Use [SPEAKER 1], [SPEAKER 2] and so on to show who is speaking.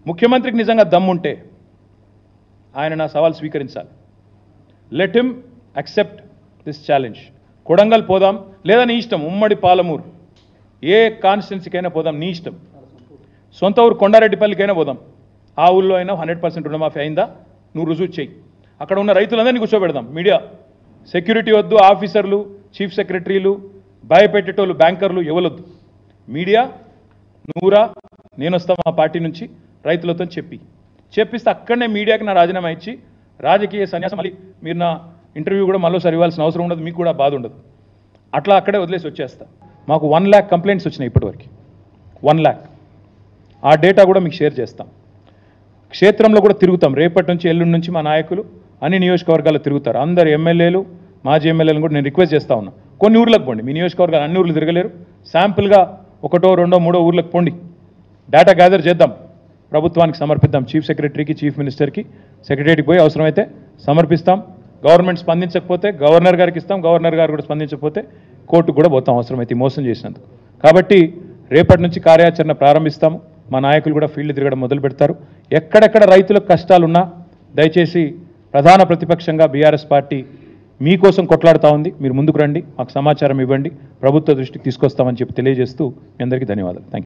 [SPEAKER 1] ముఖ్యమంత్రికి నిజంగా దమ్ముంటే ఆయన నా సవాల్ స్వీకరించాలి let him accept this challenge Kodangal పోదాం లేదా నీ ఇష్టం ఉమ్మడి పాలమూరు ఏ కాన్స్టిట్యున్సీకైనా పోదాం నీ ఇష్టం సొంత ఊరు కొండారెడ్డిపల్లికైనా పోదాం ఆ ఊళ్ళో అయినా హండ్రెడ్ పర్సెంట్ రుణమాఫీ అయిందా నువ్వు రుజువు చేయి అక్కడ ఉన్న రైతులందరినీ కూర్చోబెడదాం మీడియా సెక్యూరిటీ వద్దు ఆఫీసర్లు చీఫ్ సెక్రటరీలు భయపెట్టేటోళ్ళు బ్యాంకర్లు ఎవరొద్దు మీడియా నూరా నేను వస్తా మా పార్టీ నుంచి రైతులతో చెప్పి చెప్పిస్తే అక్కడనే మీడియాకి నా రాజీనామా ఇచ్చి రాజకీయ సన్యాసం మళ్ళీ మీరు నా ఇంటర్వ్యూ కూడా మళ్ళీసారి ఇవ్వాల్సిన అవసరం ఉండదు మీకు కూడా బాధ ఉండదు అట్లా అక్కడే వదిలేసి వచ్చేస్తా మాకు వన్ ల్యాక్ కంప్లైంట్స్ వచ్చినాయి ఇప్పటివరకు వన్ ల్యాక్ ఆ డేటా కూడా మీకు షేర్ చేస్తాం క్షేత్రంలో కూడా తిరుగుతాం రేపటి నుంచి ఎల్లుండి నుంచి మా నాయకులు అన్ని నియోజకవర్గాల్లో తిరుగుతారు అందరు ఎమ్మెల్యేలు మాజీ ఎమ్మెల్యేలను కూడా నేను రిక్వెస్ట్ చేస్తా ఉన్నా కొన్ని ఊర్లకు పోండి మీ నియోజకవర్గాలు అన్ని ఊర్లు తిరగలేరు శాంపుల్గా ఒకటో రెండో మూడో ఊర్లకు పోండి డేటా గ్యాదర్ చేద్దాం ప్రభుత్వానికి సమర్పిద్దాం చీఫ్ సెక్రటరీకి చీఫ్ మినిస్టర్కి సెక్రటరీకి పోయి అవసరమైతే సమర్పిస్తాం గవర్నమెంట్ స్పందించకపోతే గవర్నర్ గారికి ఇస్తాం గవర్నర్ గారు కూడా స్పందించకపోతే కోర్టుకు కూడా పోతాం అవసరమైతే ఈ మోసం చేసినందుకు కాబట్టి రేపటి నుంచి కార్యాచరణ ప్రారంభిస్తాము మా నాయకులు కూడా ఫీల్డ్ తిరగడం మొదలు పెడతారు ఎక్కడెక్కడ రైతులకు కష్టాలున్నా దయచేసి ప్రధాన ప్రతిపక్షంగా బీఆర్ఎస్ పార్టీ మీకోసం కొట్లాడుతూ ఉంది మీరు ముందుకు రండి మాకు సమాచారం ఇవ్వండి ప్రభుత్వ దృష్టికి తీసుకొస్తామని చెప్పి తెలియజేస్తూ మీ అందరికీ ధన్యవాదాలు థ్యాంక్